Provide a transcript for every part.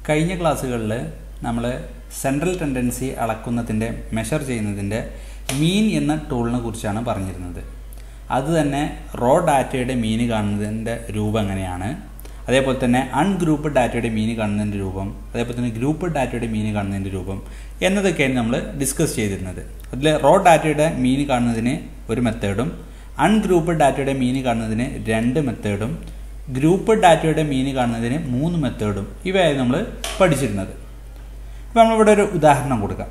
കഴിഞ്ഞ ക്ലാസ്സുകളിൽ നമ്മൾ സെൻട്രൽ ടെൻഡൻസി അളക്കുന്നതിൻ്റെ മെഷർ ചെയ്യുന്നതിൻ്റെ മീൻ എന്ന ടൂളിനെ കുറിച്ചാണ് പറഞ്ഞിരുന്നത് അത് തന്നെ റോ ഡാറ്റയുടെ മീന് കാണുന്നതിൻ്റെ രൂപം എങ്ങനെയാണ് അതേപോലെ തന്നെ അൺഗ്രൂപ്പ് ഡാറ്റയുടെ മീന് കാണുന്നതിൻ്റെ രൂപം അതേപോലെ തന്നെ ഗ്രൂപ്പ് ഡാറ്റയുടെ മീന് കാണുന്നതിൻ്റെ രൂപം എന്നതൊക്കെയാണ് നമ്മൾ ഡിസ്കസ് ചെയ്തിരുന്നത് അതിൽ റോ ഡാറ്റയുടെ മീന് കാണുന്നതിന് ഒരു മെത്തേഡും അൺഗ്രൂപ്പ് ഡാറ്റയുടെ മീന് കാണുന്നതിന് രണ്ട് മെത്തേഡും ഗ്രൂപ്പ് ഡാറ്റയുടെ മീന് കാണുന്നതിന് മൂന്ന് മെത്തേഡും ഇവയായി നമ്മൾ പഠിച്ചിരുന്നത് ഇപ്പം നമ്മളിവിടെ ഒരു ഉദാഹരണം കൊടുക്കാം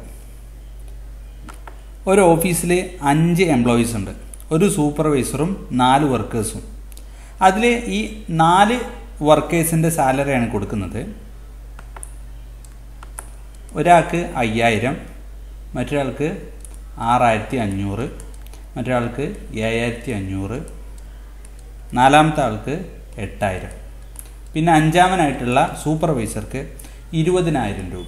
ഒരു ഓഫീസിൽ അഞ്ച് എംപ്ലോയീസ് ഉണ്ട് ഒരു സൂപ്പർവൈസറും നാല് വർക്കേഴ്സും അതിൽ ഈ നാല് വർക്കേഴ്സിൻ്റെ സാലറിയാണ് കൊടുക്കുന്നത് ഒരാൾക്ക് അയ്യായിരം മറ്റൊരാൾക്ക് ആറായിരത്തി അഞ്ഞൂറ് മറ്റൊരാൾക്ക് ഏഴായിരത്തി അഞ്ഞൂറ് നാലാമത്തെ ആൾക്ക് എട്ടായിരം പിന്നെ അഞ്ചാമനായിട്ടുള്ള സൂപ്പർവൈസർക്ക് ഇരുപതിനായിരം രൂപ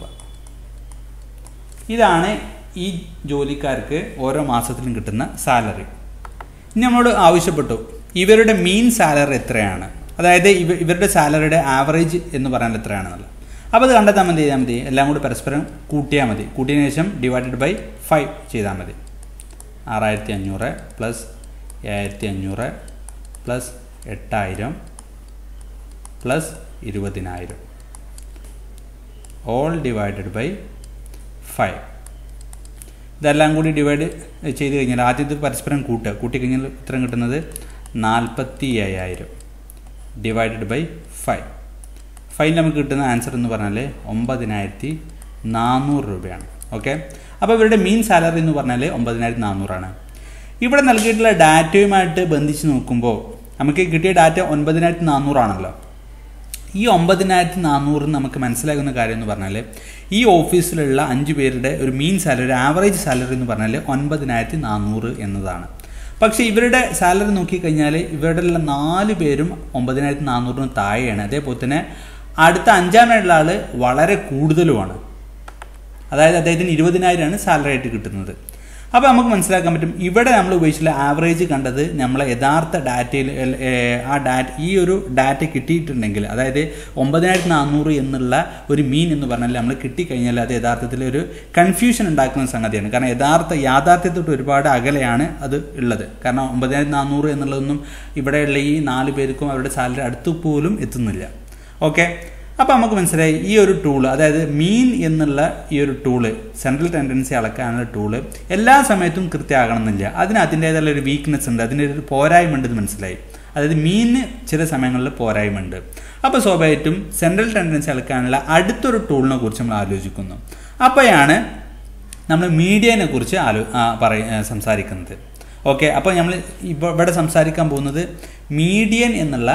ഇതാണ് ഈ ജോലിക്കാർക്ക് ഓരോ മാസത്തിലും കിട്ടുന്ന സാലറി ഇനി നമ്മളോട് ആവശ്യപ്പെട്ടു ഇവരുടെ മീൻ സാലറി എത്രയാണ് അതായത് ഇവ ഇവരുടെ സാലറിയുടെ ആവറേജ് എന്ന് പറയാൻ എത്രയാണെന്നുള്ളത് അപ്പോൾ അത് കണ്ടെത്താൻ മതി ചെയ്താൽ മതി എല്ലാം കൂടി പരസ്പരം കൂട്ടിയാൽ മതി കൂട്ടിയതിന് ശേഷം ഡിവൈഡഡ് ബൈ ഫൈവ് ചെയ്താൽ മതി ആറായിരത്തി അഞ്ഞൂറ് പ്ലസ് ഏഴായിരത്തി അഞ്ഞൂറ് പ്ലസ് എട്ടായിരം പ്ലസ് ഇരുപതിനായിരം ഓൾ ഡിവൈഡഡ് ബൈ ഫൈവ് ഇതെല്ലാം കൂടി ഡിവൈഡ് ചെയ്ത് കഴിഞ്ഞാൽ ആദ്യത്തെ പരസ്പരം കൂട്ടുക കൂട്ടിക്കഴിഞ്ഞാൽ ഉത്തരം കിട്ടുന്നത് നാൽപ്പത്തി ഏഴായിരം ഡിവൈഡഡ് ബൈ ഫൈവ് ഫൈവ് നമുക്ക് കിട്ടുന്ന ആൻസർ എന്ന് പറഞ്ഞാൽ ഒമ്പതിനായിരത്തി നാനൂറ് രൂപയാണ് ഓക്കെ അപ്പോൾ ഇവരുടെ മീൻ സാലറി എന്ന് പറഞ്ഞാൽ ഒമ്പതിനായിരത്തി നാനൂറാണ് ഇവിടെ നൽകിയിട്ടുള്ള ഡാറ്റയുമായിട്ട് ബന്ധിച്ച് നോക്കുമ്പോൾ നമുക്ക് കിട്ടിയ ഡാറ്റ ഒൻപതിനായിരത്തി നാനൂറാണല്ലോ ഈ ഒമ്പതിനായിരത്തി നാനൂറ് നമുക്ക് മനസ്സിലാകുന്ന കാര്യം എന്ന് പറഞ്ഞാൽ ഈ ഓഫീസിലുള്ള അഞ്ച് പേരുടെ ഒരു മീൻ സാലറി ആവറേജ് സാലറി എന്ന് പറഞ്ഞാൽ ഒൻപതിനായിരത്തി നാനൂറ് എന്നതാണ് പക്ഷേ ഇവരുടെ സാലറി നോക്കിക്കഴിഞ്ഞാൽ ഇവരുടെ ഉള്ള നാല് പേരും ഒമ്പതിനായിരത്തി നാനൂറിന് താഴെയാണ് അതേപോലെ തന്നെ അടുത്ത അഞ്ചാമായിട്ടുള്ള ആൾ വളരെ കൂടുതലുമാണ് അതായത് അദ്ദേഹത്തിന് ഇരുപതിനായിരമാണ് സാലറി ആയിട്ട് കിട്ടുന്നത് അപ്പോൾ നമുക്ക് മനസ്സിലാക്കാൻ പറ്റും ഇവിടെ നമ്മൾ ഉപയോഗിച്ചുള്ള ആവറേജ് കണ്ടത് നമ്മളെ യഥാർത്ഥ ഡാറ്റയിൽ ആ ഡാറ്റ ഈ ഒരു ഡാറ്റ കിട്ടിയിട്ടുണ്ടെങ്കിൽ അതായത് ഒമ്പതിനായിരത്തി നാനൂറ് എന്നുള്ള ഒരു മീൻ എന്ന് പറഞ്ഞാൽ നമ്മൾ കിട്ടിക്കഴിഞ്ഞാൽ അത് യഥാർത്ഥത്തിൽ ഒരു കൺഫ്യൂഷൻ ഉണ്ടാക്കുന്ന സംഗതിയാണ് കാരണം യഥാർത്ഥ യാഥാർത്ഥ്യത്തോട്ട് ഒരുപാട് അകലെയാണ് അത് ഉള്ളത് കാരണം ഒമ്പതിനായിരത്തി നാനൂറ് എന്നുള്ളതൊന്നും ഇവിടെയുള്ള ഈ നാല് പേർക്കും അവരുടെ സാലറി അടുത്ത് പോലും എത്തുന്നില്ല ഓക്കെ അപ്പോൾ നമുക്ക് മനസ്സിലായി ഈ ഒരു ടൂള് അതായത് മീൻ എന്നുള്ള ഈ ഒരു ടൂള് സെൻട്രൽ ടെൻഡൻസി അളക്കാനുള്ള ടൂള് എല്ലാ സമയത്തും കൃത്യമാകണമെന്നില്ല അതിന് അതിൻ്റേതായ ഒരു വീക്ക്നെസ് ഉണ്ട് അതിൻ്റെ ഒരു പോരായ്മ ഉണ്ട് മനസ്സിലായി അതായത് മീനിന് ചില സമയങ്ങളിൽ പോരായ്മ ഉണ്ട് അപ്പോൾ സ്വാഭാവികമായിട്ടും സെൻട്രൽ ടെൻഡൻസി അളക്കാനുള്ള അടുത്തൊരു ടൂളിനെ കുറിച്ച് നമ്മൾ ആലോചിക്കുന്നു അപ്പോഴാണ് നമ്മൾ മീഡിയനെ കുറിച്ച് ആലോ പറയ സംസാരിക്കുന്നത് ഓക്കെ അപ്പോൾ നമ്മൾ ഇവിടെ സംസാരിക്കാൻ പോകുന്നത് മീഡിയൻ എന്നുള്ള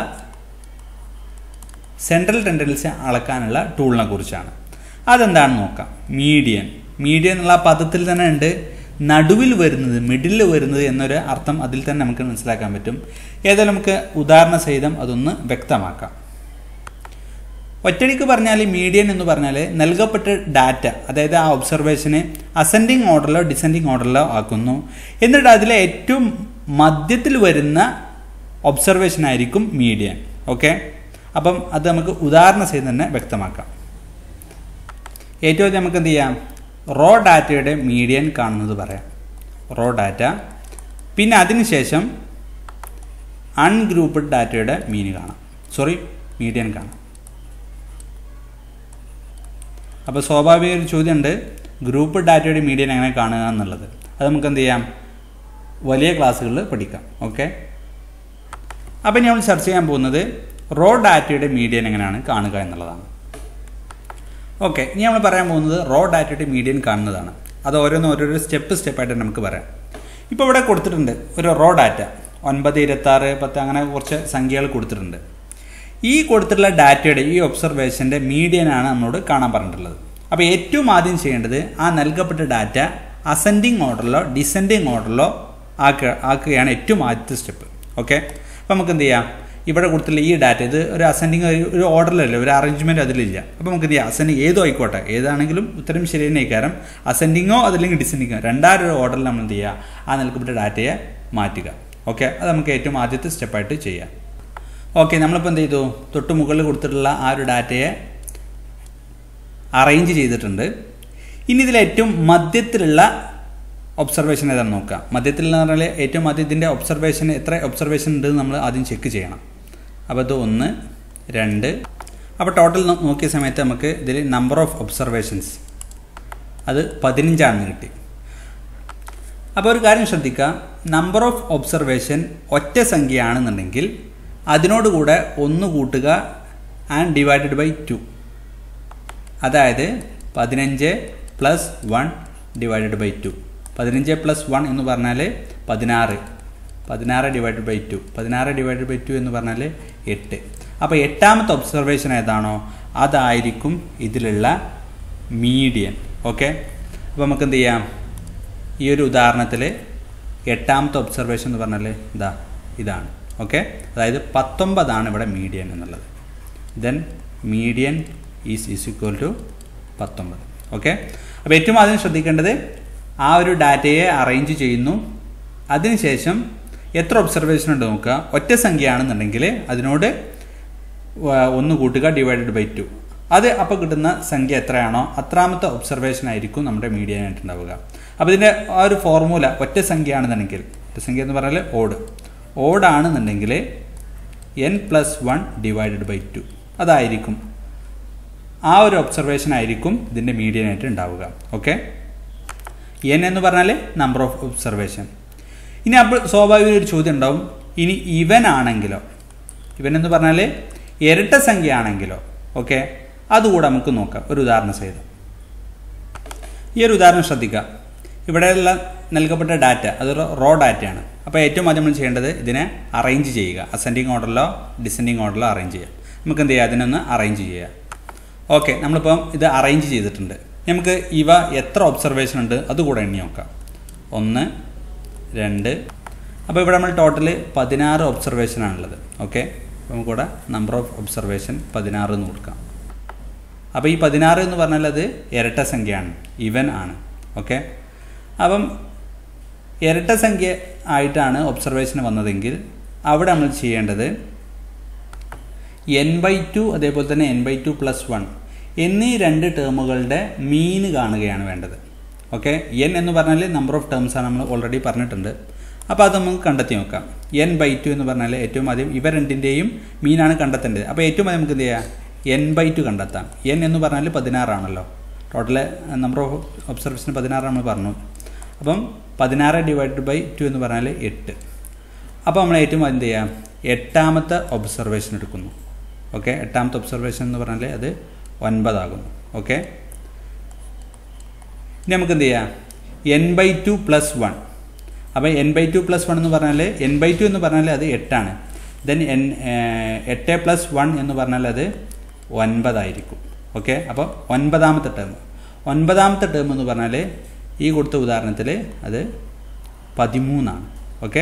സെൻട്രൽ ടെൻഡൻസി അളക്കാനുള്ള ടൂളിനെ കുറിച്ചാണ് അതെന്താണെന്ന് നോക്കാം മീഡിയൻ മീഡിയൻ എന്നുള്ള പദത്തിൽ തന്നെ ഉണ്ട് നടുവിൽ വരുന്നത് മിഡിൽ വരുന്നത് എന്നൊരു അർത്ഥം അതിൽ തന്നെ നമുക്ക് മനസ്സിലാക്കാൻ പറ്റും ഏതായാലും നമുക്ക് ഉദാഹരണ സഹിതം അതൊന്ന് വ്യക്തമാക്കാം ഒറ്റടിക്ക് പറഞ്ഞാൽ മീഡിയൻ എന്ന് പറഞ്ഞാൽ നൽകപ്പെട്ട ഡാറ്റ അതായത് ആ ഒബ്സർവേഷനെ അസെൻഡിങ് ഓർഡറിലോ ഡിസെൻഡിങ് ഓർഡറിലോ ആക്കുന്നു എന്നിട്ട് അതിലെ ഏറ്റവും മധ്യത്തിൽ വരുന്ന ഒബ്സർവേഷൻ ആയിരിക്കും മീഡിയൻ ഓക്കെ അപ്പം അത് നമുക്ക് ഉദാഹരണ സഹിതം തന്നെ വ്യക്തമാക്കാം ഏറ്റവും നമുക്ക് എന്ത് ചെയ്യാം റോ ഡാറ്റയുടെ മീഡിയൻ കാണുന്നത് പറയാം റോ ഡാറ്റ പിന്നെ അതിനുശേഷം അൺഗ്രൂപ്പ്ഡ് ഡാറ്റയുടെ മീൻ കാണാം സോറി മീഡിയൻ കാണാം അപ്പോൾ സ്വാഭാവിക ഒരു ചോദ്യമുണ്ട് ഗ്രൂപ്പ് ഡാറ്റയുടെ മീഡിയൻ എങ്ങനെ കാണുക എന്നുള്ളത് അത് നമുക്ക് എന്ത് ചെയ്യാം വലിയ ക്ലാസ്സുകളിൽ പഠിക്കാം ഓക്കെ അപ്പം നമ്മൾ ചർച്ച ചെയ്യാൻ പോകുന്നത് റോ ഡാറ്റയുടെ മീഡിയൻ എങ്ങനെയാണ് കാണുക എന്നുള്ളതാണ് ഓക്കെ ഇനി നമ്മൾ പറയാൻ പോകുന്നത് റോ ഡാറ്റയുടെ മീഡിയൻ കാണുന്നതാണ് അത് ഓരോന്ന് ഓരോരോ സ്റ്റെപ്പ് സ്റ്റെപ്പായിട്ട് നമുക്ക് പറയാം ഇപ്പോൾ ഇവിടെ കൊടുത്തിട്ടുണ്ട് ഒരു റോ ഡാറ്റ ഒൻപത് ഇരുപത്താറ് പത്ത് അങ്ങനെ കുറച്ച് സംഖ്യകൾ കൊടുത്തിട്ടുണ്ട് ഈ കൊടുത്തിട്ടുള്ള ഡാറ്റയുടെ ഈ ഒബ്സർവേഷൻ്റെ മീഡിയനാണ് നമ്മളോട് കാണാൻ പറഞ്ഞിട്ടുള്ളത് അപ്പോൾ ഏറ്റവും ആദ്യം ചെയ്യേണ്ടത് ആ നൽകപ്പെട്ട ഡാറ്റ അസെൻഡിങ് ഓർഡറിലോ ഡിസെൻഡിങ് ഓർഡറിലോ ആക്കുക ആക്കുകയാണ് ഏറ്റവും ആദ്യത്തെ സ്റ്റെപ്പ് ഓക്കെ അപ്പോൾ നമുക്ക് എന്ത് ചെയ്യാം ഇവിടെ കൊടുത്തുള്ള ഈ ഡാറ്റ ഇത് ഒരു അസെൻഡിങ് ഒരു ഓർഡറിലല്ല ഒരു അറേഞ്ച്മെൻറ്റ് അതിലില്ല അപ്പോൾ നമുക്ക് എന്ത് ചെയ്യാം അസെൻഡിങ് ഏതോ ആയിക്കോട്ടെ ഏതാണെങ്കിലും ഉത്തരം ശരി തന്നെ കാരണം അസെൻഡിങ്ങോ അതല്ലെങ്കിൽ ഡിസെൻഡിങ്ങോ രണ്ടാരൊരു ഓർഡറിൽ നമ്മൾ എന്ത് ചെയ്യുക ആ നൽകപ്പെട്ട ഡാറ്റയെ മാറ്റുക ഓക്കെ അത് നമുക്ക് ഏറ്റവും ആദ്യത്തെ സ്റ്റെപ്പായിട്ട് ചെയ്യാം ഓക്കെ നമ്മളിപ്പോൾ എന്ത് ചെയ്തു തൊട്ട് മുകളിൽ കൊടുത്തിട്ടുള്ള ആ ഒരു ഡാറ്റയെ അറേഞ്ച് ചെയ്തിട്ടുണ്ട് ഇനി ഇതിൽ ഏറ്റവും മധ്യത്തിലുള്ള ഒബ്സർവേഷൻ ഏതാണെന്ന് നോക്കാം മധ്യത്തിൽ എന്ന് പറഞ്ഞാൽ ഏറ്റവും മധ്യത്തിൻ്റെ ഒബ്സർവേഷൻ എത്ര ഒബ്സർവേഷൻ ഉണ്ട് നമ്മൾ ആദ്യം ചെക്ക് ചെയ്യണം അപ്പോൾ ഇത് ഒന്ന് രണ്ട് അപ്പോൾ ടോട്ടൽ നോക്കിയ സമയത്ത് നമുക്ക് ഇതിൽ നമ്പർ ഓഫ് ഒബ്സർവേഷൻസ് അത് പതിനഞ്ചാണെന്ന് കിട്ടി അപ്പോൾ ഒരു കാര്യം ശ്രദ്ധിക്കുക നമ്പർ ഓഫ് ഒബ്സർവേഷൻ ഒറ്റ സംഖ്യയാണെന്നുണ്ടെങ്കിൽ അതിനോടുകൂടെ ഒന്ന് കൂട്ടുക ആൻഡ് ഡിവൈഡഡ് ബൈ ടു അതായത് പതിനഞ്ച് plus one divided by two പതിനഞ്ച് പ്ലസ് വൺ എന്ന് പറഞ്ഞാൽ പതിനാറ് പതിനാറ് ഡിവൈഡഡ് ബൈ ടു പതിനാറ് ഡിവൈഡഡ് ബൈ ടു എന്ന് പറഞ്ഞാൽ എട്ട് അപ്പോൾ എട്ടാമത്തെ ഒബ്സർവേഷൻ ഏതാണോ അതായിരിക്കും ഇതിലുള്ള മീഡിയൻ ഓക്കെ അപ്പോൾ നമുക്ക് എന്ത് ചെയ്യാം ഈ ഒരു ഉദാഹരണത്തിൽ എട്ടാമത്തെ ഒബ്സർവേഷൻ എന്ന് പറഞ്ഞാൽ ഇതാ ഇതാണ് ഓക്കെ അതായത് പത്തൊമ്പതാണ് ഇവിടെ മീഡിയൻ എന്നുള്ളത് then median is is equal to പത്തൊമ്പത് ഓക്കെ അപ്പോൾ ഏറ്റവും ആദ്യം ശ്രദ്ധിക്കേണ്ടത് ആ ഒരു ഡാറ്റയെ അറേഞ്ച് ചെയ്യുന്നു അതിനുശേഷം എത്ര ഒബ്സർവേഷൻ ഉണ്ട് നോക്കുക ഒറ്റ സംഖ്യയാണെന്നുണ്ടെങ്കിൽ അതിനോട് ഒന്ന് കൂട്ടുക ഡിവൈഡഡ് ബൈ ടു അത് അപ്പോൾ കിട്ടുന്ന സംഖ്യ എത്രയാണോ അത്രാമത്തെ ഒബ്സർവേഷൻ ആയിരിക്കും നമ്മുടെ മീഡിയൻ ആയിട്ടുണ്ടാവുക അപ്പോൾ ഇതിൻ്റെ ആ ഒരു ഫോർമുല ഒറ്റ സംഖ്യ ആണെന്നുണ്ടെങ്കിൽ ഒറ്റ സംഖ്യ എന്ന് പറഞ്ഞാൽ ഓഡ് ഓഡ് ആണെന്നുണ്ടെങ്കിൽ N plus one divided by two അതായിരിക്കും ആ ഒരു ഒബ്സർവേഷൻ ആയിരിക്കും ഇതിൻ്റെ മീഡിയൻ ആയിട്ട് ഉണ്ടാവുക ഓക്കെ എൻ എന്ന് പറഞ്ഞാൽ നമ്പർ ഓഫ് ഒബ്സർവേഷൻ ഇനി അപ്പോൾ സ്വാഭാവിക ഒരു ചോദ്യം ഉണ്ടാവും ഇനി ഇവൻ ആണെങ്കിലോ ഇവൻ എന്ന് പറഞ്ഞാൽ ഇരട്ട സംഖ്യ ആണെങ്കിലോ ഓക്കെ അതുകൂടെ നമുക്ക് നോക്കാം ഒരു ഉദാഹരണ സഹിതം ഈ ഒരു ഉദാഹരണം ശ്രദ്ധിക്കുക ഇവിടെയുള്ള നൽകപ്പെട്ട ഡാറ്റ അത് റോ ഡാറ്റയാണ് അപ്പോൾ ഏറ്റവും ആദ്യം നമ്മൾ ചെയ്യേണ്ടത് ഇതിനെ അറേഞ്ച് ചെയ്യുക അസെൻഡിങ് ഓർഡറിലോ ഡിസെൻഡിങ് ഓർഡറിലോ അറേഞ്ച് ചെയ്യുക നമുക്ക് എന്ത് ചെയ്യുക അതിനൊന്ന് അറേഞ്ച് ചെയ്യുക ഓക്കെ നമ്മളിപ്പം ഇത് അറേഞ്ച് ചെയ്തിട്ടുണ്ട് നമുക്ക് ഇവ എത്ര ഒബ്സർവേഷൻ ഉണ്ട് അതുകൂടെ എണ്ണി നോക്കാം ഒന്ന് രണ്ട് അപ്പോൾ ഇവിടെ നമ്മൾ ടോട്ടൽ പതിനാറ് ഒബ്സർവേഷൻ ആണുള്ളത് ഓക്കെ നമുക്കിവിടെ നമ്പർ ഓഫ് ഒബ്സർവേഷൻ പതിനാറ് എന്ന് കൊടുക്കാം അപ്പോൾ ഈ പതിനാറ് എന്ന് പറഞ്ഞാൽ അത് ഇരട്ട സംഖ്യയാണ് ഇവൻ ആണ് ഓക്കെ അപ്പം ഇരട്ട സംഖ്യ ആയിട്ടാണ് ഒബ്സർവേഷൻ വന്നതെങ്കിൽ അവിടെ നമ്മൾ ചെയ്യേണ്ടത് എൻ ബൈ ടു അതേപോലെ തന്നെ N by two plus one എന്നീ രണ്ട് ടേമുകളുടെ മീന് കാണുകയാണ് വേണ്ടത് ഓക്കെ എൻ എന്ന് പറഞ്ഞാൽ നമ്പർ ഓഫ് ടേംസ് ആണ് നമ്മൾ ഓൾറെഡി പറഞ്ഞിട്ടുണ്ട് അപ്പോൾ അത് നമുക്ക് കണ്ടെത്തി നോക്കാം എൻ ബൈ ടു എന്ന് പറഞ്ഞാൽ ഏറ്റവും ആദ്യം ഇവ രണ്ടിൻ്റെയും മീനാണ് കണ്ടെത്തേണ്ടത് അപ്പോൾ ഏറ്റവും ആദ്യം നമുക്ക് എന്ത് ചെയ്യാം എൻ ബൈ ടു കണ്ടെത്താം എൻ എന്ന് പറഞ്ഞാൽ പതിനാറാണല്ലോ ടോട്ടൽ നമ്പർ ഓഫ് ഒബ്സർവേഷൻ പതിനാറ് നമ്മൾ പറഞ്ഞു അപ്പം പതിനാറ് ഡിവൈഡ് ബൈ ടു എന്ന് പറഞ്ഞാൽ എട്ട് അപ്പോൾ നമ്മൾ ഏറ്റവും ആദ്യം എന്ത് ചെയ്യാം എട്ടാമത്തെ ഒബ്സർവേഷൻ എടുക്കുന്നു ഓക്കെ എട്ടാമത്തെ ഒബ്സർവേഷൻ എന്ന് പറഞ്ഞാൽ അത് ഒൻപതാകുന്നു ഓക്കെ ഇനി നമുക്ക് എന്ത് ചെയ്യാം N by two plus one അപ്പോൾ N by two plus one എന്ന് പറഞ്ഞാൽ എൻ ബൈ ടു എന്ന് പറഞ്ഞാൽ അത് എട്ടാണ് ദെൻ എൻ എട്ട് പ്ലസ് വൺ എന്ന് പറഞ്ഞാൽ അത് ഒൻപതായിരിക്കും ഓക്കെ അപ്പോൾ ഒൻപതാമത്തെ ടേം ഒൻപതാമത്തെ ടേം എന്ന് പറഞ്ഞാൽ ഈ കൊടുത്ത ഉദാഹരണത്തിൽ അത് പതിമൂന്നാണ് ഓക്കെ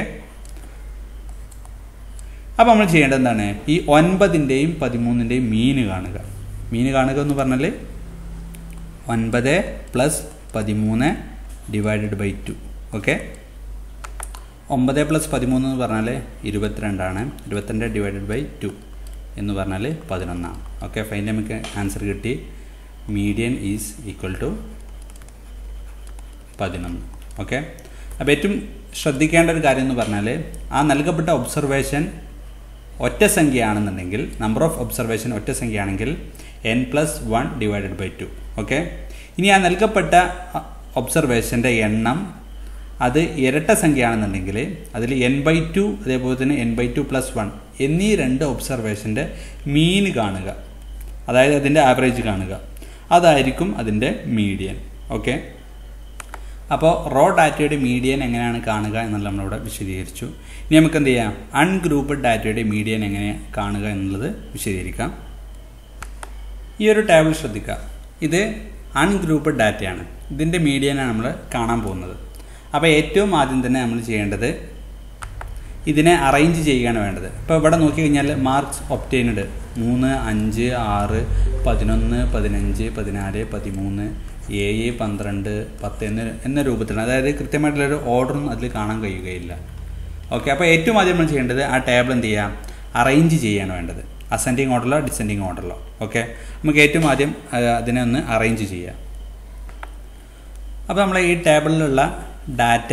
അപ്പോൾ നമ്മൾ ചെയ്യേണ്ടത് എന്താണ് ഈ ഒൻപതിൻ്റെയും പതിമൂന്നിൻ്റെയും മീന് കാണുക മീന് കാണുക എന്ന് പറഞ്ഞാൽ ഒൻപത് പ്ലസ് പതിമൂന്ന് ഡിവൈഡഡ് ബൈ ടു ഓക്കെ ഒമ്പത് പ്ലസ് പതിമൂന്ന് എന്ന് പറഞ്ഞാൽ ഇരുപത്തിരണ്ടാണ് ഇരുപത്തിരണ്ട് ഡിവൈഡഡ് ബൈ ടു എന്ന് പറഞ്ഞാൽ പതിനൊന്നാണ് ഓക്കെ ഫൈനൽ നമുക്ക് ആൻസർ കിട്ടി മീഡിയൻ ഈസ് ഈക്വൽ ടു പതിനൊന്ന് ഓക്കെ അപ്പോൾ ഏറ്റവും ശ്രദ്ധിക്കേണ്ട ഒരു കാര്യം എന്ന് പറഞ്ഞാൽ ആ നൽകപ്പെട്ട ഒബ്സർവേഷൻ ഒറ്റ സംഖ്യയാണെന്നുണ്ടെങ്കിൽ നമ്പർ ഓഫ് ഒബ്സർവേഷൻ ഒറ്റ സംഖ്യയാണെങ്കിൽ N plus one divided by two okay ഇനി ആ നൽകപ്പെട്ട ഒബ്സർവേഷൻ്റെ എണ്ണം അത് ഇരട്ട സംഖ്യയാണെന്നുണ്ടെങ്കിൽ അതിൽ എൻ ബൈ ടു അതേപോലെ തന്നെ N by two plus one എന്നീ രണ്ട് ഒബ്സർവേഷൻ്റെ മീൻ കാണുക അതായത് അതിൻ്റെ ആവറേജ് കാണുക അതായിരിക്കും അതിൻ്റെ മീഡിയൻ ഓക്കെ അപ്പോൾ റോ ഡാറ്റയുടെ മീഡിയൻ എങ്ങനെയാണ് കാണുക എന്നുള്ളത് നമ്മളിവിടെ വിശദീകരിച്ചു ഇനി നമുക്ക് എന്ത് ചെയ്യാം അൺഗ്രൂപ്പ്ഡ് ഡാറ്റയുടെ മീഡിയൻ എങ്ങനെ കാണുക എന്നുള്ളത് വിശദീകരിക്കാം ഈ ഒരു ടേബിൾ ശ്രദ്ധിക്കുക ഇത് അൺഗ്രൂപ്പ്ഡ് ഡാറ്റയാണ് ഇതിൻ്റെ മീഡിയനാണ് നമ്മൾ കാണാൻ പോകുന്നത് അപ്പോൾ ഏറ്റവും ആദ്യം തന്നെ നമ്മൾ ചെയ്യേണ്ടത് ഇതിനെ അറേഞ്ച് ചെയ്യുകയാണ് വേണ്ടത് ഇപ്പോൾ ഇവിടെ നോക്കിക്കഴിഞ്ഞാൽ മാർക്സ് ഒപ്റ്റൈനഡ് മൂന്ന് അഞ്ച് ആറ് പതിനൊന്ന് പതിനഞ്ച് പതിനാല് പതിമൂന്ന് ഏഴ് പന്ത്രണ്ട് പത്ത് എന്ന എന്ന രൂപത്തിലാണ് അതായത് കൃത്യമായിട്ടുള്ളൊരു ഓർഡറൊന്നും അതിൽ കാണാൻ കഴിയുകയില്ല ഓക്കെ അപ്പോൾ ഏറ്റവും ആദ്യം നമ്മൾ ചെയ്യേണ്ടത് ആ ടേബിൾ എന്ത് ചെയ്യാം അറേഞ്ച് ചെയ്യാണ് വേണ്ടത് അസെൻഡിങ് ഓർഡറിലോ ഡിസെൻഡിങ് ഓർഡറിലോ ഓക്കെ നമുക്ക് ഏറ്റവും ആദ്യം ആ, അതിനെ ഒന്ന് അറേഞ്ച് ചെയ്യാം അപ്പോൾ നമ്മൾ ഈ ടേബിളിലുള്ള ഡാറ്റ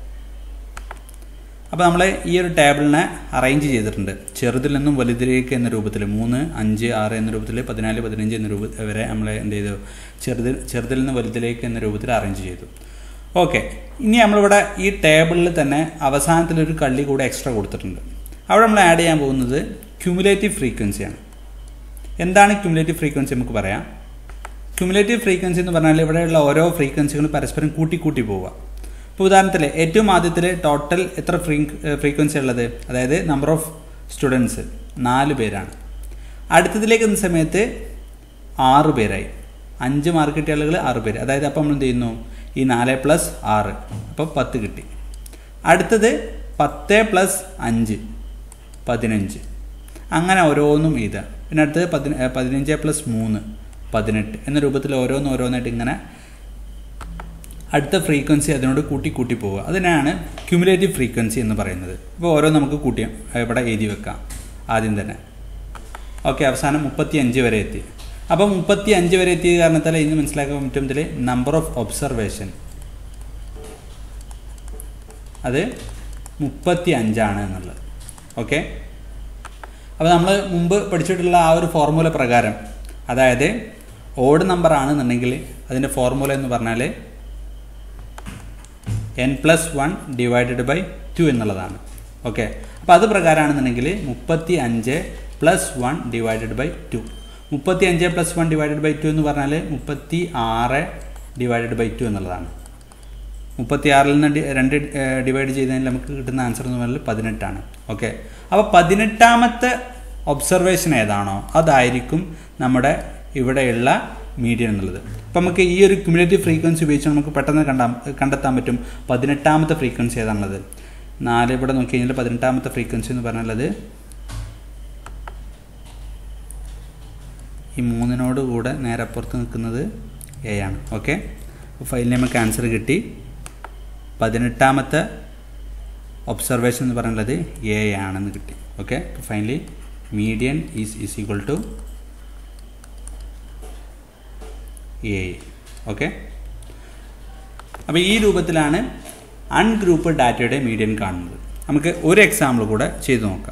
അപ്പോൾ നമ്മൾ ഈ ഒരു ടേബിളിനെ അറേഞ്ച് ചെയ്തിട്ടുണ്ട് ചെറുതിൽ നിന്നും വലുതിലേക്ക് എന്ന രൂപത്തിൽ മൂന്ന് അഞ്ച് ആറ് എന്ന രൂപത്തിൽ പതിനാല് പതിനഞ്ച് എന്ന രൂപ വരെ നമ്മൾ എന്ത് ചെയ്തു ചെറുതിൽ ചെറുതിൽ നിന്ന് വലുതിലേക്ക് എന്ന രൂപത്തിൽ അറേഞ്ച് ചെയ്തു ഓക്കെ ഇനി നമ്മളിവിടെ ഈ ടേബിളിൽ തന്നെ അവസാനത്തിലൊരു കള്ളി കൂടെ എക്സ്ട്രാ കൊടുത്തിട്ടുണ്ട് അവിടെ നമ്മൾ ആഡ് ചെയ്യാൻ പോകുന്നത് ക്യുമുലേറ്റീവ് ഫ്രീക്വൻസിയാണ് എന്താണ് ക്യുമുലേറ്റീവ് ഫ്രീക്വൻസി നമുക്ക് പറയാം ക്യുമുലേറ്റീവ് ഫ്രീക്വൻസി എന്ന് പറഞ്ഞാൽ ഇവിടെയുള്ള ഓരോ ഫ്രീക്വൻസികളും പരസ്പരം കൂട്ടി കൂട്ടി പോവുക ഇപ്പോൾ ഉദാഹരണത്തിൽ ഏറ്റവും ആദ്യത്തിൽ ടോട്ടൽ എത്ര ഫ്രീ ഫ്രീക്വൻസി ഉള്ളത് അതായത് നമ്പർ ഓഫ് സ്റ്റുഡൻസ് നാല് പേരാണ് അടുത്തതിലേക്ക് എത്തുന്ന സമയത്ത് ആറ് പേരായി അഞ്ച് മാർക്ക് കിട്ടിയ ആളുകൾ ആറ് പേര് അതായത് അപ്പം നമ്മൾ എന്ത് ചെയ്യുന്നു ഈ നാല് പ്ലസ് ആറ് അപ്പോൾ പത്ത് കിട്ടി അടുത്തത് പത്ത് പ്ലസ് അഞ്ച് പതിനഞ്ച് അങ്ങനെ ഓരോന്നും എഴുതുക പിന്നെ അടുത്തത് പതിന പതിനഞ്ച് പ്ലസ് മൂന്ന് പതിനെട്ട് എന്ന രൂപത്തിൽ ഓരോന്ന് ഓരോന്നായിട്ട് ഇങ്ങനെ അടുത്ത ഫ്രീക്വൻസി അതിനോട് കൂട്ടി കൂട്ടി പോവുക അതിനാണ് ക്യുമുലേറ്റീവ് ഫ്രീക്വൻസി എന്ന് പറയുന്നത് അപ്പോൾ ഓരോ നമുക്ക് കൂട്ടി ഇവിടെ എഴുതി വെക്കാം ആദ്യം തന്നെ ഓക്കെ അവസാനം മുപ്പത്തി അഞ്ച് വരെ എത്തി അപ്പോൾ മുപ്പത്തി അഞ്ച് വരെ എത്തിയ കാരണത്താൽ ഇന്ന് മനസ്സിലാക്കാൻ പറ്റും ഇതിൽ നമ്പർ ഓഫ് ഒബ്സർവേഷൻ അത് മുപ്പത്തി അഞ്ചാണ് എന്നുള്ളത് ഓക്കെ അപ്പോൾ നമ്മൾ മുമ്പ് പഠിച്ചിട്ടുള്ള ആ ഒരു ഫോർമുല പ്രകാരം അതായത് ഓഡ് നമ്പർ ആണെന്നുണ്ടെങ്കിൽ അതിൻ്റെ ഫോർമുല എന്ന് പറഞ്ഞാൽ N plus one divided by two എന്നുള്ളതാണ് ഓക്കെ അപ്പോൾ അത് പ്രകാരമാണെന്നുണ്ടെങ്കിൽ മുപ്പത്തി അഞ്ച് plus one divided by two മുപ്പത്തി അഞ്ച് plus one divided by two എന്ന് പറഞ്ഞാൽ മുപ്പത്തി ആറ് ഡിവൈഡഡ് ബൈ ടു എന്നുള്ളതാണ് മുപ്പത്തി ആറിൽ നിന്ന് ഡി- രണ്ട് ഡിവൈഡ് ചെയ്തതിൽ നമുക്ക് കിട്ടുന്ന ആൻസർ എന്ന് പറഞ്ഞാൽ പതിനെട്ടാണ് ഓക്കെ അപ്പോൾ പതിനെട്ടാമത്തെ ഒബ്സർവേഷൻ ഏതാണോ അതായിരിക്കും നമ്മുടെ ഇവിടെയുള്ള മീഡിയൻ എന്നുള്ളത് അപ്പോൾ നമുക്ക് ഈ ഒരു ക്യുമുലേറ്റീവ് ഫ്രീക്വൻസി ഉപയോഗിച്ച് നമുക്ക് പെട്ടെന്ന് കണ്ടാം കണ്ടെത്താൻ പറ്റും പതിനെട്ടാമത്തെ ഫ്രീക്വൻസി ഏതാണുള്ളത് നാല് ഇവിടെ നോക്കി കഴിഞ്ഞാൽ പതിനെട്ടാമത്തെ ഫ്രീക്വൻസി എന്ന് പറഞ്ഞാൽ ഈ മൂന്നിനോട് കൂടെ നേരെ അപ്പുറത്ത് നിൽക്കുന്നത് എ ആണ് ഓക്കെ ഫയലിൽ നമുക്ക് ആൻസർ കിട്ടി പതിനെട്ടാമത്തെ ഒബ്സർവേഷൻ എന്ന് പറയുന്നത് എ ആണെന്ന് കിട്ടി okay finally median is is equal to A okay അപ്പോൾ ഈ രൂപത്തിലാണ് അൺഗ്രൂപ്പ് ഡാറ്റയുടെ മീഡിയൻ കാണുന്നത് നമുക്ക് ഒരു എക്സാമ്പിൾ കൂടെ ചെയ്തു നോക്കാം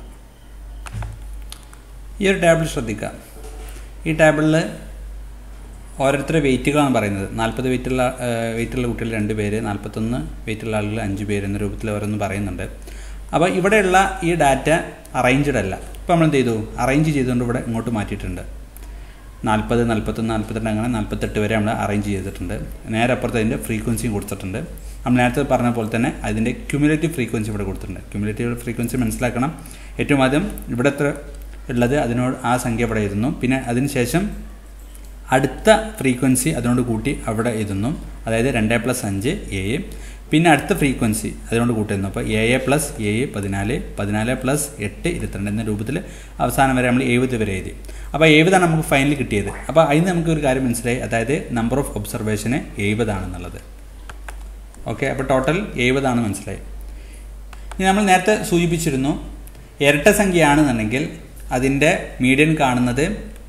ഈ ഒരു ടേബിൾ ശ്രദ്ധിക്കുക ഈ ടേബിളിൽ ഓരോരുത്തരുടെ വെയിറ്റുകളാണ് പറയുന്നത് നാൽപ്പത് വെയിറ്റുള്ള വെയിറ്റുള്ള കുട്ടികൾ രണ്ട് പേര് നാൽപ്പത്തൊന്ന് വെയിറ്റുള്ള ആളുകൾ അഞ്ച് പേര് എന്ന രൂപത്തിൽ ഓരോന്ന് പറയുന്നുണ്ട് അപ്പോൾ ഇവിടെയുള്ള ഈ ഡാറ്റ അറേഞ്ച്ഡ് അല്ല ഇപ്പോൾ നമ്മൾ എന്ത് ചെയ്തു അറേഞ്ച് ചെയ്തുകൊണ്ട് ഇവിടെ ഇങ്ങോട്ട് മാറ്റിയിട്ടുണ്ട് നാൽപ്പത് നാൽപ്പത്തൊന്ന് നാൽപ്പത്തിരണ്ട് അങ്ങനെ നാൽപ്പത്തെട്ട് വരെ നമ്മൾ അറേഞ്ച് ചെയ്തിട്ടുണ്ട് നേരെ അപ്പുറത്ത് അതിൻ്റെ ഫ്രീക്വൻസിയും കൊടുത്തിട്ടുണ്ട് നമ്മൾ നേരത്തെ പറഞ്ഞ പോലെ തന്നെ അതിൻ്റെ ക്യുമുലേറ്റീവ് ഫ്രീക്വൻസി ഇവിടെ കൊടുത്തിട്ടുണ്ട് ക്യുമുലേറ്റീവ് ഫ്രീക്വൻസി മനസ്സിലാക്കണം ഏറ്റവും ആദ്യം ഇവിടുത്തെ ഉള്ളത് അതിനോട് ആ സംഖ്യ ഇവിടെ എഴുതുന്നു പിന്നെ അതിനുശേഷം അടുത്ത ഫ്രീക്വൻസി അതിനോട് കൂട്ടി അവിടെ എഴുതുന്നു അതായത് രണ്ട് പ്ലസ് അഞ്ച് എ പിന്നെ അടുത്ത ഫ്രീക്വൻസി അതിനോട് കൂട്ടുന്നു അപ്പോൾ എ എ പ്ലസ് എ പതിനാല് പതിനാല് പ്ലസ് എട്ട് ഇരുപത്തിരണ്ട് എന്ന രൂപത്തിൽ അവസാനം വരെ നമ്മൾ എഴുപത് വരെ എഴുതി അപ്പോൾ എഴുപതാണ് നമുക്ക് ഫൈനൽ കിട്ടിയത് അപ്പോൾ അതിന് നമുക്ക് ഒരു കാര്യം മനസ്സിലായി അതായത് നമ്പർ ഓഫ് ഒബ്സർവേഷന് എഴുപതാണെന്നുള്ളത് ഓക്കെ അപ്പോൾ ടോട്ടൽ എഴുപതാണ് മനസ്സിലായി ഇനി നമ്മൾ നേരത്തെ സൂചിപ്പിച്ചിരുന്നു ഇരട്ട സംഖ്യയാണെന്നുണ്ടെങ്കിൽ അതിൻ്റെ മീഡിയൻ കാണുന്നത്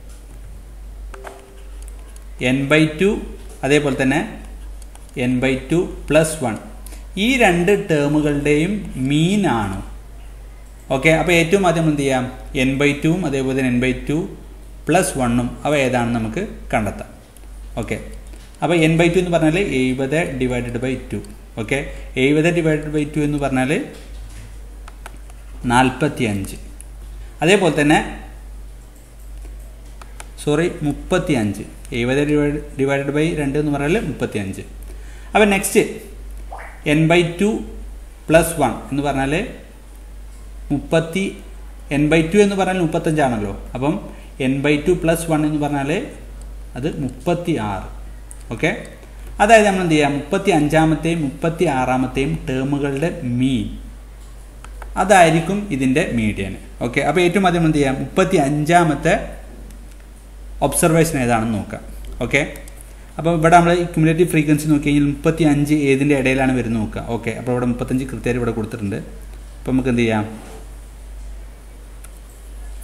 എൻ ബൈ ടു അതേപോലെ തന്നെ N by two plus one ഈ രണ്ട് ടേമുകളുടെയും മീൻ ആണ് ഓക്കെ അപ്പോൾ ഏറ്റവും ആദ്യം എന്ത് ചെയ്യാം എൻ ബൈ ടുവും അതേപോലെ തന്നെ എൻ ബൈ ടു പ്ലസ് വണ്ണും അവ ഏതാണെന്ന് നമുക്ക് കണ്ടെത്താം ഓക്കെ അപ്പോൾ എൻ ബൈ ടു എന്ന് പറഞ്ഞാൽ എഴുപത് ഡിവൈഡഡ് ബൈ ടു ഓക്കെ എഴുപത് ഡിവൈഡഡ് ബൈ ടു എന്ന് പറഞ്ഞാൽ നാൽപ്പത്തി അഞ്ച് അതേപോലെ തന്നെ സോറി മുപ്പത്തി അഞ്ച് എഴുപത് ഡിവൈഡ് ഡിവൈഡഡ് ബൈ രണ്ട് എന്ന് പറഞ്ഞാൽ മുപ്പത്തി അഞ്ച് അപ്പം next N by two plus one എന്ന് പറഞ്ഞാൽ മുപ്പത്തി എൻ ബൈ ടു എന്ന് പറഞ്ഞാൽ മുപ്പത്തഞ്ചാണല്ലോ അപ്പം N by two plus one എന്ന് പറഞ്ഞാൽ അത് മുപ്പത്തി ആറ് ഓക്കെ അതായത് നമ്മൾ എന്ത് ചെയ്യാം മുപ്പത്തി അഞ്ചാമത്തെയും മുപ്പത്തി ആറാമത്തെയും ടേമുകളുടെ മീൻ അതായിരിക്കും ഇതിൻ്റെ മീഡിയൻ ഓക്കെ അപ്പോൾ ഏറ്റവും ആദ്യം എന്ത് ചെയ്യാം മുപ്പത്തി അഞ്ചാമത്തെ ഒബ്സർവേഷൻ ഏതാണെന്ന് നോക്കാം ഓക്കെ അപ്പോൾ ഇവിടെ നമ്മൾ ക്യുമുലേറ്റീവ് ഫ്രീക്വൻസി നോക്കി കഴിഞ്ഞാൽ മുപ്പത്തി അഞ്ച് ഏതിൻ്റെ ഇടയിലാണ് വരുന്നത് നോക്കുക ഓക്കെ അപ്പോൾ ഇവിടെ മുപ്പത്തഞ്ച് കൃത്യമായിട്ട് ഇവിടെ കൊടുത്തിട്ടുണ്ട് അപ്പോൾ നമുക്ക് എന്ത് ചെയ്യാം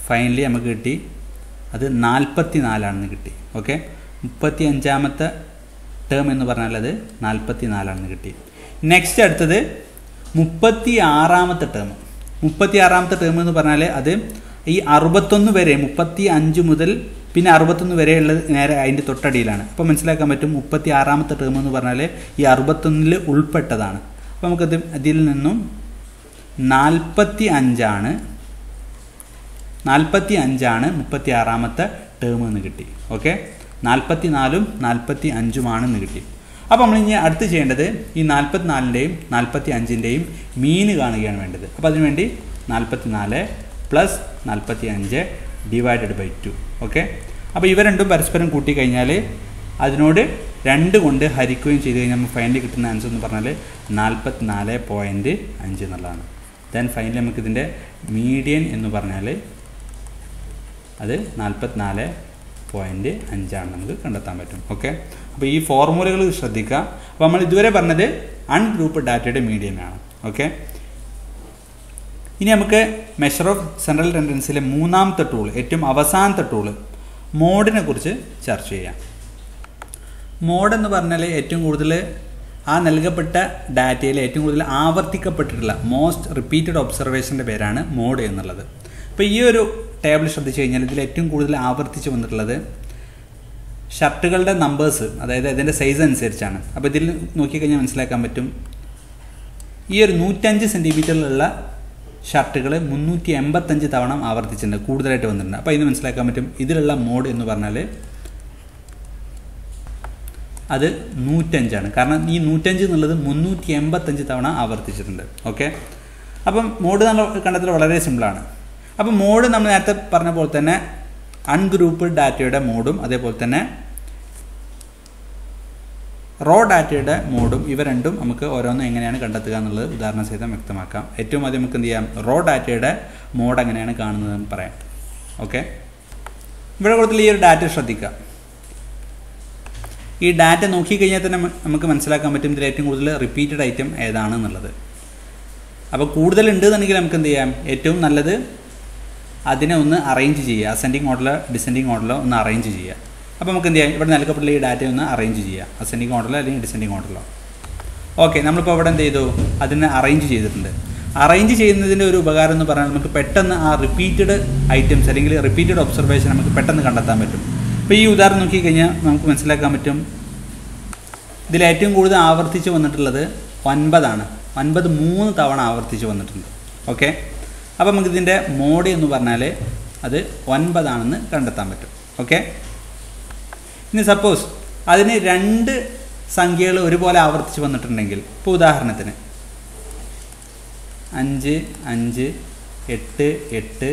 ഫൈനലി നമുക്ക് കിട്ടി അത് നാൽപ്പത്തി നാലാണെന്ന് കിട്ടി ഓക്കെ മുപ്പത്തി അഞ്ചാമത്തെ ടേം എന്ന് പറഞ്ഞാൽ അത് നാൽപ്പത്തി നാലാണെന്ന് കിട്ടി നെക്സ്റ്റ് അടുത്തത് മുപ്പത്തി ആറാമത്തെ ടേം മുപ്പത്തി ആറാമത്തെ ടേം എന്ന് പറഞ്ഞാൽ അത് ഈ അറുപത്തൊന്ന് വരെ മുപ്പത്തി അഞ്ച് മുതൽ പിന്നെ അറുപത്തൊന്ന് വരെയുള്ളത് നേരെ അതിൻ്റെ തൊട്ടടിയിലാണ് അപ്പോൾ മനസ്സിലാക്കാൻ പറ്റും മുപ്പത്തി ആറാമത്തെ ടേം എന്ന് പറഞ്ഞാൽ ഈ അറുപത്തൊന്നിൽ ഉൾപ്പെട്ടതാണ് അപ്പോൾ നമുക്കത് അതിൽ നിന്നും നാൽപ്പത്തി അഞ്ചാണ് നാൽപ്പത്തി അഞ്ചാണ് മുപ്പത്തി ആറാമത്തെ ടേം എന്ന് കിട്ടി ഓക്കെ നാൽപ്പത്തി നാലും നാൽപ്പത്തി അഞ്ചുമാണെന്ന് കിട്ടി അപ്പോൾ നമ്മൾ ഇനി അടുത്ത് ചെയ്യേണ്ടത് ഈ നാൽപ്പത്തി നാലിൻ്റെയും നാൽപ്പത്തി അഞ്ചിൻ്റെയും മീന് കാണുകയാണ് വേണ്ടത് അപ്പോൾ അതിനുവേണ്ടി നാൽപ്പത്തി നാല് പ്ലസ് നാൽപ്പത്തി അഞ്ച് ഡിവൈഡഡ് ബൈ ടു ഓക്കെ അപ്പോൾ ഇവ രണ്ടും പരസ്പരം കൂട്ടിക്കഴിഞ്ഞാൽ അതിനോട് രണ്ട് കൊണ്ട് ഹരിക്കുകയും ചെയ്ത് കഴിഞ്ഞാൽ നമുക്ക് ഫൈനലി കിട്ടുന്ന ആൻസർ എന്ന് പറഞ്ഞാൽ നാൽപ്പത്തി നാല് പോയിൻറ്റ് അഞ്ച് എന്നുള്ളതാണ് ദെൻ ഫൈനലി നമുക്കിതിൻ്റെ മീഡിയൻ എന്ന് പറഞ്ഞാൽ അത് നാൽപ്പത്തിനാല് പോയിൻറ്റ് അഞ്ചാണ് നമുക്ക് കണ്ടെത്താൻ പറ്റും ഓക്കെ അപ്പോൾ ഈ ഫോർമുലകൾ ശ്രദ്ധിക്കുക അപ്പോൾ നമ്മൾ ഇതുവരെ പറഞ്ഞത് അൺഗ്രൂപ്പ് ഡാറ്റയുടെ മീഡിയൻ ആണ് ഓക്കെ ഇനി നമുക്ക് മെഷർ ഓഫ് സെൻട്രൽ ടെൻഡൻസിയിലെ മൂന്നാമത്തെ ടൂൾ ഏറ്റവും അവസാനത്തെ ടൂള് മോഡിനെ കുറിച്ച് ചർച്ച ചെയ്യാം മോഡ് എന്ന് പറഞ്ഞാൽ ഏറ്റവും കൂടുതൽ ആ നൽകപ്പെട്ട ഡാറ്റയിൽ ഏറ്റവും കൂടുതൽ ആവർത്തിക്കപ്പെട്ടിട്ടുള്ള മോസ്റ്റ് റിപ്പീറ്റഡ് ഒബ്സർവേഷൻ്റെ പേരാണ് മോഡ് എന്നുള്ളത് അപ്പോൾ ഈ ഒരു ടേബിൾ ശ്രദ്ധിച്ചു കഴിഞ്ഞാൽ ഇതിൽ ഏറ്റവും കൂടുതൽ ആവർത്തിച്ച് വന്നിട്ടുള്ളത് ഷർട്ടുകളുടെ നമ്പേഴ്സ് അതായത് അതിൻ്റെ സൈസ് അനുസരിച്ചാണ് അപ്പോൾ ഇതിൽ നോക്കിക്കഴിഞ്ഞാൽ മനസ്സിലാക്കാൻ പറ്റും ഈ ഒരു നൂറ്റഞ്ച് സെൻറ്റിമീറ്ററിലുള്ള ഷർട്ടുകൾ മുന്നൂറ്റി എൺപത്തഞ്ച് തവണ ആവർത്തിച്ചിട്ടുണ്ട് കൂടുതലായിട്ട് വന്നിട്ടുണ്ട് അപ്പോൾ ഇത് മനസ്സിലാക്കാൻ പറ്റും ഇതിലുള്ള മോഡ് എന്ന് പറഞ്ഞാൽ അത് നൂറ്റഞ്ചാണ് കാരണം ഈ നൂറ്റഞ്ച് എന്നുള്ളത് മുന്നൂറ്റി എൺപത്തഞ്ച് തവണ ആവർത്തിച്ചിട്ടുണ്ട് ഓക്കെ അപ്പം മോഡ് നമ്മൾ കണ്ടെത്തൽ വളരെ സിമ്പിളാണ് അപ്പം മോഡ് നമ്മൾ നേരത്തെ പറഞ്ഞ പോലെ തന്നെ അൺഗ്രൂപ്പ് ഡാറ്റയുടെ മോഡും അതേപോലെ തന്നെ റോ ഡാറ്റയുടെ മോഡും ഇവ രണ്ടും നമുക്ക് ഓരോന്നും എങ്ങനെയാണ് കണ്ടെത്തുക എന്നുള്ളത് ഉദാഹരണ സഹിതം വ്യക്തമാക്കാം ഏറ്റവും ആദ്യം നമുക്ക് എന്ത് ചെയ്യാം റോ ഡാറ്റയുടെ മോഡ് എങ്ങനെയാണ് കാണുന്നതെന്ന് പറയാം ഓക്കെ ഇവിടെ കൊടുത്തുള്ള ഈ ഒരു ഡാറ്റ ശ്രദ്ധിക്കുക ഈ ഡാറ്റ നോക്കിക്കഴിഞ്ഞാൽ തന്നെ നമുക്ക് മനസ്സിലാക്കാൻ പറ്റും ഇതിൽ ഏറ്റവും കൂടുതൽ റിപ്പീറ്റഡ് ഐറ്റം ഏതാണെന്നുള്ളത് അപ്പോൾ കൂടുതൽ ഉണ്ട് എന്നുണ്ടെങ്കിൽ നമുക്ക് എന്ത് ചെയ്യാം ഏറ്റവും നല്ലത് അതിനെ ഒന്ന് അറേഞ്ച് ചെയ്യുക അസെൻഡിങ് ഓർഡറിലോ ഡിസെൻഡിങ് ഓർഡറിലോ ഒന്ന് അറേഞ്ച് ചെയ്യുക അപ്പോൾ നമുക്ക് എന്ത് ചെയ്യാം ഇവിടെ നൽകപ്പെട്ടുള്ള ഈ ഡാറ്റ ഒന്ന് അറേഞ്ച് ചെയ്യുക അസെൻഡിങ് ഓർഡറിലോ അല്ലെങ്കിൽ ഡിസെൻഡിങ് ഓർഡറിലോ ഓക്കെ നമ്മളിപ്പോൾ ഇവിടെ എന്ത് ചെയ്തു അതിനെ അറേഞ്ച് ചെയ്തിട്ടുണ്ട് അറേഞ്ച് ചെയ്യുന്നതിൻ്റെ ഒരു ഉപകാരം എന്ന് പറഞ്ഞാൽ നമുക്ക് പെട്ടെന്ന് ആ റിപ്പീറ്റഡ് ഐറ്റംസ് അല്ലെങ്കിൽ റിപ്പീറ്റഡ് ഒബ്സർവേഷൻ നമുക്ക് പെട്ടെന്ന് കണ്ടെത്താൻ പറ്റും ഇപ്പോൾ ഈ ഉദാഹരണം നോക്കിക്കഴിഞ്ഞാൽ നമുക്ക് മനസ്സിലാക്കാൻ പറ്റും ഇതിൽ ഏറ്റവും കൂടുതൽ ആവർത്തിച്ച് വന്നിട്ടുള്ളത് ഒൻപതാണ് ഒൻപത് മൂന്ന് തവണ ആവർത്തിച്ച് വന്നിട്ടുണ്ട് ഓക്കെ അപ്പോൾ നമുക്ക് ഇതിൻ്റെ മോഡ് എന്ന് പറഞ്ഞാൽ അത് ഒൻപതാണെന്ന് കണ്ടെത്താൻ പറ്റും ഓക്കെ ഇനി സപ്പോസ് അതിന് രണ്ട് സംഖ്യകൾ ഒരുപോലെ ആവർത്തിച്ച് വന്നിട്ടുണ്ടെങ്കിൽ ഇപ്പോൾ ഉദാഹരണത്തിന് അഞ്ച് അഞ്ച് എട്ട് എട്ട്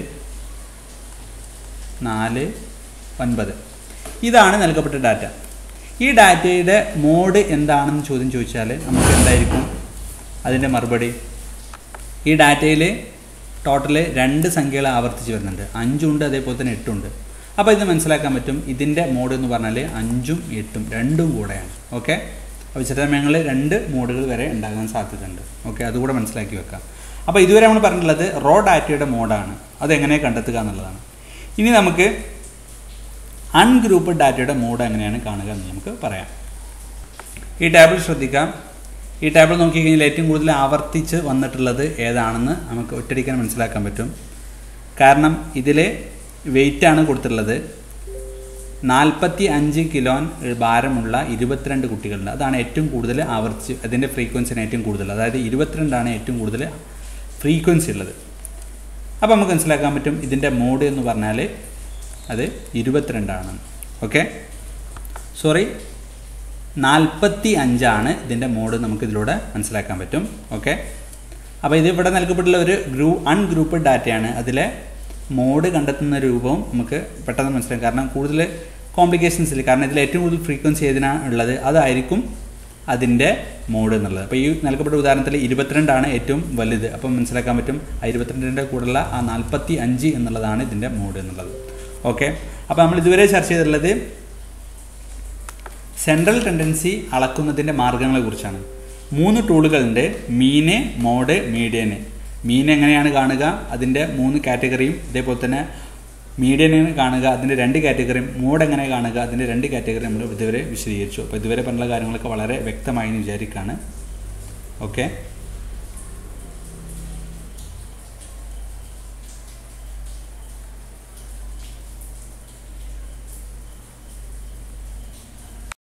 നാല് ഒൻപത് ഇതാണ് നൽകപ്പെട്ട ഡാറ്റ ഈ ഡാറ്റയുടെ മോഡ് എന്താണെന്ന് ചോദ്യം ചോദിച്ചാൽ നമുക്ക് എന്തായിരിക്കും അതിൻ്റെ മറുപടി ഈ ഡാറ്റയിൽ ടോട്ടൽ രണ്ട് സംഖ്യകൾ ആവർത്തിച്ച് വരുന്നുണ്ട് അഞ്ചുണ്ട് അതേപോലെ തന്നെ എട്ടുണ്ട് അപ്പോൾ ഇത് മനസ്സിലാക്കാൻ പറ്റും ഇതിൻ്റെ മോഡ് എന്ന് പറഞ്ഞാൽ അഞ്ചും എട്ടും രണ്ടും കൂടെയാണ് ഓക്കെ അപ്പോൾ ചില സമയങ്ങളിൽ രണ്ട് മോഡുകൾ വരെ ഉണ്ടാകാൻ സാധ്യതയുണ്ട് ഓക്കെ അതുകൂടെ മനസ്സിലാക്കി വെക്കാം അപ്പോൾ ഇതുവരെ നമ്മൾ പറഞ്ഞിട്ടുള്ളത് റോ ഡാറ്റയുടെ മോഡാണ് അതെങ്ങനെ കണ്ടെത്തുക എന്നുള്ളതാണ് ഇനി നമുക്ക് അൺഗ്രൂപ്പ് ഡാറ്റയുടെ മോഡ് എങ്ങനെയാണ് കാണുക എന്ന് നമുക്ക് പറയാം ഈ ടേബിൾ ശ്രദ്ധിക്കാം ഈ ടേബിൾ നോക്കിക്കഴിഞ്ഞാൽ ഏറ്റവും കൂടുതൽ ആവർത്തിച്ച് വന്നിട്ടുള്ളത് ഏതാണെന്ന് നമുക്ക് ഒറ്റയടിക്കാൻ മനസ്സിലാക്കാൻ പറ്റും കാരണം ഇതിൽ വെയിറ്റാണ് കൊടുത്തിട്ടുള്ളത് നാൽപ്പത്തി അഞ്ച് കിലോൻ ഭാരമുള്ള ഇരുപത്തിരണ്ട് കുട്ടികളുണ്ട് അതാണ് ഏറ്റവും കൂടുതൽ ആവർത്തിച്ച് അതിൻ്റെ ഫ്രീക്വൻസിന് ഏറ്റവും കൂടുതൽ അതായത് ഇരുപത്തിരണ്ടാണ് ഏറ്റവും കൂടുതൽ ഫ്രീക്വൻസി ഉള്ളത് അപ്പോൾ നമുക്ക് മനസ്സിലാക്കാൻ പറ്റും ഇതിൻ്റെ മോഡ് എന്ന് പറഞ്ഞാൽ അത് ഇരുപത്തിരണ്ടാണ് ഓക്കെ സോറി നാൽപ്പത്തി അഞ്ചാണ് ഇതിൻ്റെ മോഡ് നമുക്ക് ഇതിലൂടെ മനസ്സിലാക്കാൻ പറ്റും ഓക്കെ അപ്പോൾ ഇത് ഇവിടെ നൽകപ്പെട്ടുള്ള ഒരു ഗ്രൂ അൺഗ്രൂപ്പ് ഡാറ്റയാണ് അതിലെ മോഡ് കണ്ടെത്തുന്ന രൂപവും നമുക്ക് പെട്ടെന്ന് മനസ്സിലാക്കാം കാരണം കൂടുതൽ കോംപ്ലിക്കേഷൻസ് ഇല്ല കാരണം ഇതിൽ ഏറ്റവും കൂടുതൽ ഫ്രീക്വൻസി ഏതിനാണ് ഉള്ളത് അതായിരിക്കും അതിൻ്റെ മോഡ് എന്നുള്ളത് അപ്പോൾ ഈ നൽകപ്പെട്ട ഉദാഹരണത്തിൽ ഇരുപത്തിരണ്ടാണ് ഏറ്റവും വലുത് അപ്പം മനസ്സിലാക്കാൻ പറ്റും ആ ഇരുപത്തിരണ്ടിൻ്റെ കൂടെയുള്ള ആ നാൽപ്പത്തി അഞ്ച് എന്നുള്ളതാണ് ഇതിൻ്റെ മോഡ് എന്നുള്ളത് ഓക്കെ അപ്പോൾ നമ്മൾ ഇതുവരെ ചർച്ച ചെയ്തിട്ടുള്ളത് സെൻട്രൽ ടെൻഡൻസി അളക്കുന്നതിൻ്റെ മാർഗങ്ങളെ കുറിച്ചാണ് മൂന്ന് ടൂളുകളുണ്ട് മീന് മോഡ് മീഡിയന് മീൻ എങ്ങനെയാണ് കാണുക അതിൻ്റെ മൂന്ന് കാറ്റഗറിയും അതേപോലെ തന്നെ മീഡിയൻ കാണുക അതിൻ്റെ രണ്ട് കാറ്റഗറിയും മോഡ് എങ്ങനെ കാണുക അതിൻ്റെ രണ്ട് കാറ്റഗറി നമ്മൾ ഇതുവരെ വിശദീകരിച്ചു അപ്പോൾ ഇതുവരെ പറഞ്ഞ കാര്യങ്ങളൊക്കെ വളരെ വ്യക്തമായി എന്ന് വിചാരിക്കുകയാണ് ഓക്കെ